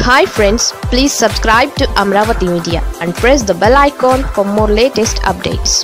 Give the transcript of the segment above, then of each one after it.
hi friends please subscribe to Amaravati media and press the bell icon for more latest updates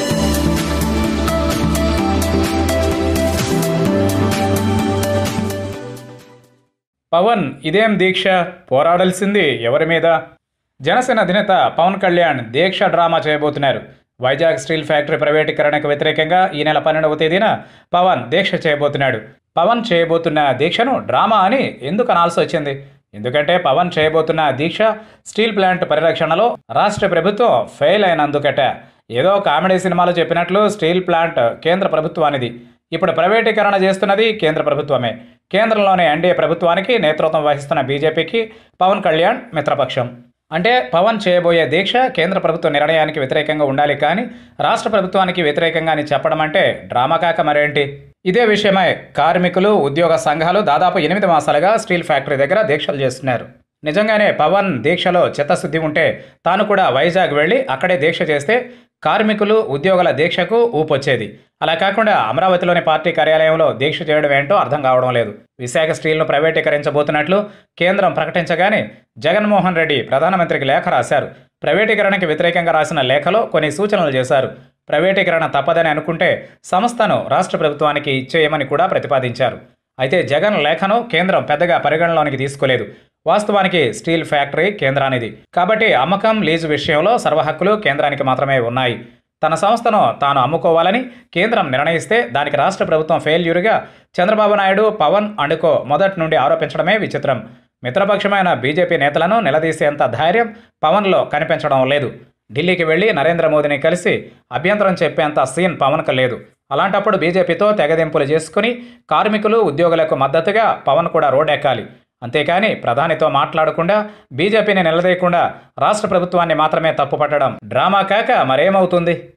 Pawan ఇదేం దీక్ష పోరాడాల్సింది ఎవరి మీద జనసేన అధినేత పవన్ కళ్యాణ్ దీక్ష డ్రామా చేయబోతున్నారు వైజాగ్ స్టీల్ ఫ్యాక్టరీ ప్రైవేటీకరణకు వ్యతిరేకంగా ఈ నెల పన్నెండవ తేదీన పవన్ దీక్ష చేయబోతున్నాడు పవన్ చేయబోతున్న దీక్షను డ్రామా అని ఎందుకు అనాల్సి వచ్చింది ఎందుకంటే పవన్ చేయబోతున్న దీక్ష స్టీల్ ప్లాంట్ పరిరక్షణలో రాష్ట్ర ప్రభుత్వం ఫెయిల్ అయినందుకట ఏదో కామెడీ సినిమాలో చెప్పినట్లు స్టీల్ ప్లాంట్ కేంద్ర ప్రభుత్వానిది ఇప్పుడు ప్రైవేటీకరణ చేస్తున్నది కేంద్ర ప్రభుత్వమే కేంద్రంలోని ఎన్డీఏ ప్రభుత్వానికి నేతృత్వం వహిస్తున్న బీజేపీకి పవన్ కళ్యాణ్ మిత్రపక్షం అంటే పవన్ చేయబోయే దీక్ష కేంద్ర ప్రభుత్వ నిర్ణయానికి వ్యతిరేకంగా ఉండాలి కానీ రాష్ట్ర ప్రభుత్వానికి వ్యతిరేకంగా అని చెప్పడం అంటే డ్రామా కాక మరేంటి ఇదే విషయమై కార్మికులు ఉద్యోగ సంఘాలు దాదాపు ఎనిమిది మాసాలుగా స్టీల్ ఫ్యాక్టరీ దగ్గర దీక్షలు చేస్తున్నారు నిజంగానే పవన్ దీక్షలో చిత్తశుద్ధి ఉంటే తాను కూడా వైజాగ్ వెళ్ళి అక్కడే దీక్ష చేస్తే కార్మికులు ఉద్యోగుల దీక్షకు ఊపొచ్చేది అలా కాకుండా అమరావతిలోని పార్టీ కార్యాలయంలో దీక్ష చేయడం ఏంటో అర్థం కావడం లేదు విశాఖ స్టీల్ను ప్రైవేటీకరించబోతున్నట్లు కేంద్రం ప్రకటించగానే జగన్మోహన్ రెడ్డి ప్రధానమంత్రికి లేఖ రాశారు ప్రైవేటీకరణకి వ్యతిరేకంగా రాసిన లేఖలో కొన్ని సూచనలు చేశారు ప్రైవేటీకరణ తప్పదని అనుకుంటే సంస్థను రాష్ట్ర ప్రభుత్వానికి ఇచ్చేయమని కూడా ప్రతిపాదించారు అయితే జగన్ లేఖను కేంద్రం పెద్దగా పరిగణలోనికి తీసుకోలేదు వాస్తవానికి స్టీల్ ఫ్యాక్టరీ కేంద్రానిది కాబట్టి అమ్మకం లీజు విషయంలో సర్వహక్కులు కేంద్రానికి మాత్రమే ఉన్నాయి తన సంస్థను తాను అమ్ముకోవాలని కేంద్రం నిర్ణయిస్తే దానికి రాష్ట్ర ప్రభుత్వం ఫెయిల్యూర్గా చంద్రబాబు నాయుడు పవన్ అండుకో మొదటి నుండి ఆరోపించడమే విచిత్రం మిత్రపక్షమైన బీజేపీ నేతలను నిలదీసేంత ధైర్యం పవన్లో కనిపించడం లేదు ఢిల్లీకి వెళ్లి నరేంద్ర మోదీని కలిసి అభ్యంతరం చెప్పేంత సీన్ పవన్కు లేదు అలాంటప్పుడు బీజేపీతో తెగదెంపులు చేసుకుని కార్మికులు ఉద్యోగులకు మద్దతుగా పవన్ కూడా రోడ్డెక్కాలి అంతేకాని ప్రధానితో మాట్లాడకుండా బీజేపీని నిలదీయకుండా రాష్ట్ర ప్రభుత్వాన్ని మాత్రమే తప్పుపట్టడం డ్రామా కాక మరేమవుతుంది